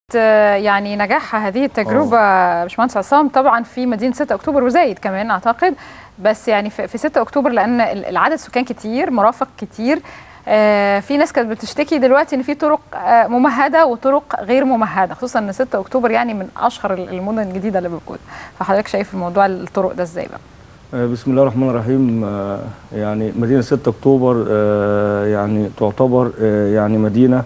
يعني نجاح هذه التجربة باشمهندس عصام طبعا في مدينة 6 أكتوبر وزايد كمان أعتقد بس يعني في في 6 أكتوبر لأن العدد السكان كتير مرافق كتير آه، في ناس كانت بتشتكي دلوقتي ان في طرق آه، ممهده وطرق غير ممهده خصوصا ان 6 اكتوبر يعني من اشهر المدن الجديده اللي موجوده فحضرتك شايف الموضوع الطرق ده ازاي بقى آه، بسم الله الرحمن الرحيم آه، يعني مدينة 6 أكتوبر آه، يعني تعتبر آه، يعني مدينة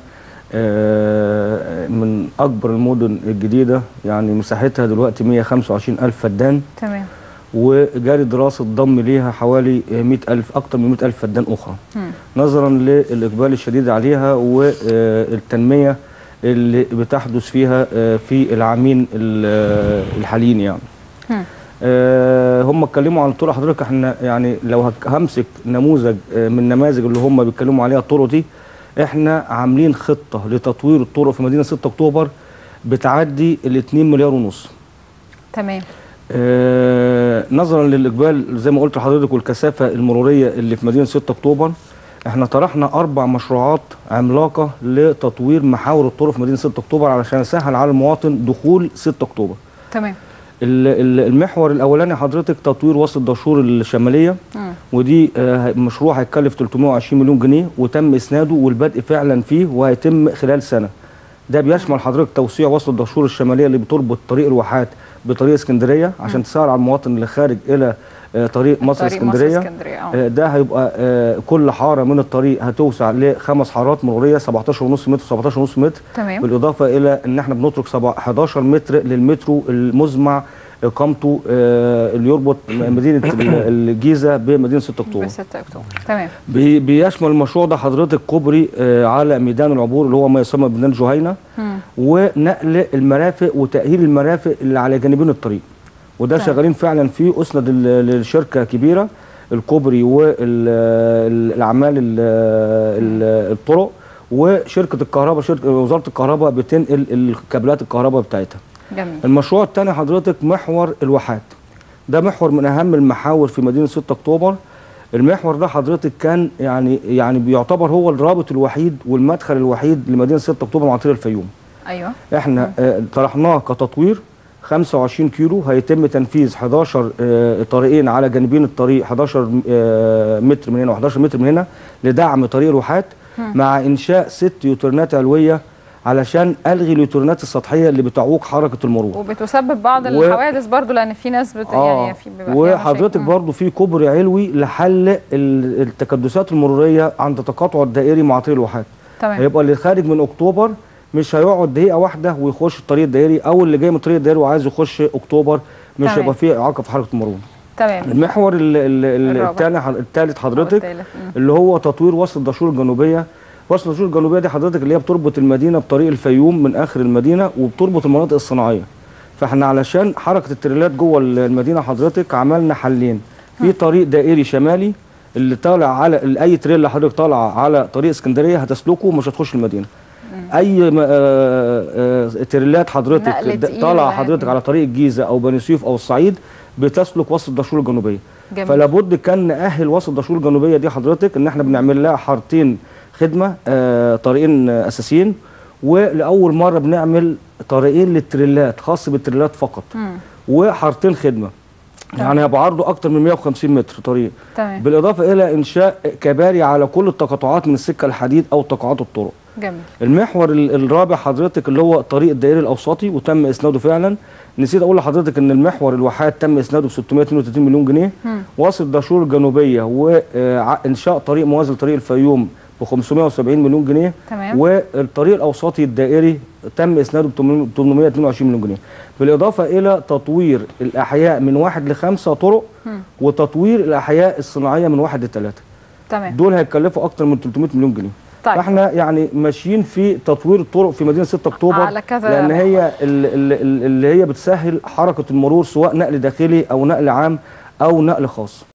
آه، من أكبر المدن الجديدة يعني مساحتها دلوقتي 125 ألف فدان تمام وجاري دراسة ضم ليها حوالي 100 ألف أكتر من 100 ألف فدان أخرى مم. نظرا للإقبال الشديد عليها والتنمية اللي بتحدث فيها آه، في العامين ال- آه، الحاليين يعني مم. آه، هم اتكلموا عن الطرق حضرتك احنا يعني لو هك- همسك نموذج آه، من النماذج اللي هم بيتكلموا عليها الطرق دي احنا عاملين خطه لتطوير الطرق في مدينه 6 اكتوبر بتعدي ال 2 مليار ونص تمام آه، نظرا للاقبال زي ما قلت لحضرتك والكثافه المروريه اللي في مدينه 6 اكتوبر احنا طرحنا اربع مشروعات عملاقه لتطوير محاور الطرق في مدينه 6 اكتوبر علشان نسهل على المواطن دخول 6 اكتوبر تمام ال- ال- المحور الاولاني حضرتك تطوير وسط دهشور الشماليه مم. ودي آه، مشروع هيكلف 320 مليون جنيه وتم اسناده والبدء فعلا فيه وهيتم خلال سنه ده بيشمل حضرتك توسيع وسط الدهشور الشماليه اللي بتربط طريق الواحات بطريق اسكندريه عشان تسهل على المواطن اللي خارج الى آه، طريق مصر طريق مصر اسكندريه اسكندريه اه آه، ده هيبقى آه، كل حاره من الطريق هتوسع لخمس حارات مروريه 17.5 متر 17.5 متر تمام بالاضافه الى ان احنا بنترك سبع- 11 متر للمترو المزمع اقامته آه، اللي يربط مدينه ال- الجيزه بمدينه 6 اكتوبر ب 6 اكتوبر تمام بي- بيشمل المشروع ده حضرتك كوبري آه، على ميدان العبور اللي هو ما يسمى بميدان جهينه مم. ونقل المرافق وتاهيل المرافق اللي على جانبين الطريق وده طيب. شغالين فعلا فيه اسند ال- للشركه كبيره الكوبري والاعمال الطرق وشركه الكهرباء شركه وزاره الكهرباء بتنقل الكابلات الكهرباء بتاعتها جميل المشروع الثاني حضرتك محور الواحات ده محور من اهم المحاور في مدينه 6 اكتوبر المحور ده حضرتك كان يعني يعني بيعتبر هو الرابط الوحيد والمدخل الوحيد لمدينه 6 اكتوبر مع طريق الفيوم ايوه احنا آه، طرحناه كتطوير 25 كيلو هيتم تنفيذ 11 آه، طريقين على جانبين الطريق 11 آه، متر من هنا و11 متر من هنا لدعم طريق الواحات مع انشاء ست يوترنات علويه علشان الغي اليوترنات السطحيه اللي بتعوق حركه المرور وبتسبب بعض و- الحوادث برضو لان في ناس بت... يعني في بيبقى فيها وحضرتك مشاكل. مم. برضو في كوبري علوي لحل ال- التكدسات المروريه عند تقاطع الدائري مع طريق الواحات تمام هيبقى اللي خارج من اكتوبر مش هيقعد دقيقه واحده ويخش الطريق الدائري او اللي جاي من الطريق الدائري وعايز يخش اكتوبر مش تمام. هيبقى فيه اعاقه في حركه المرور تمام المحور ال- ال- ال- الرابع. التاني الثالث حضرتك والتالت. مم. اللي هو تطوير وسط الدهشور الجنوبيه وسط الدهشور الجنوبيه دي حضرتك اللي هي بتربط المدينه بطريق الفيوم من اخر المدينه وبتربط المناطق الصناعيه فاحنا علشان حركه التريلات جوه المدينه حضرتك عملنا حلين في طريق دائري شمالي اللي طالع على اي تريل اللي حضرتك طالعه على طريق اسكندريه هتسلكه ومش هتخش المدينه اي م- آه، آه، تريلات حضرتك نقل د- تقيل طالعه يعني. حضرتك على طريق الجيزه او بني سويف او الصعيد بتسلك وسط الدهشور الجنوبيه جميل فلا بد كان نأهل وسط الدهشور الجنوبيه دي حضرتك ان احنا بنعمل لها حارتين خدمه آه طريقين آه اساسيين ولاول مره بنعمل طريقين للتريلات خاص بالتريلات فقط مم. وحارتين خدمه يعني هيبقى عرضه اكتر من 150 متر طريق تمام بالاضافه الى انشاء كباري على كل التقاطعات من السكه الحديد او تقاطعات الطرق جميل المحور ال- الرابع حضرتك اللي هو الطريق الدائري الاوسطي وتم اسناده فعلا نسيت اقول لحضرتك ان المحور الواحات تم اسناده ب 632 مليون جنيه مم. وسط دهشور الجنوبيه وانشاء طريق موازي لطريق الفيوم ب 570 مليون جنيه تمام والطريق الاوسطي الدائري تم اسناده ب 822 مليون جنيه بالاضافه الى تطوير الاحياء من واحد لخمسه طرق مم. وتطوير الاحياء الصناعيه من واحد لثلاثه تمام دول هيكلفوا اكتر من 300 مليون جنيه طيب فاحنا يعني ماشيين في تطوير الطرق في مدينه 6 اكتوبر على كذا لان محور. هي ال- ال- ال- اللي هي بتسهل حركه المرور سواء نقل داخلي او نقل عام او نقل خاص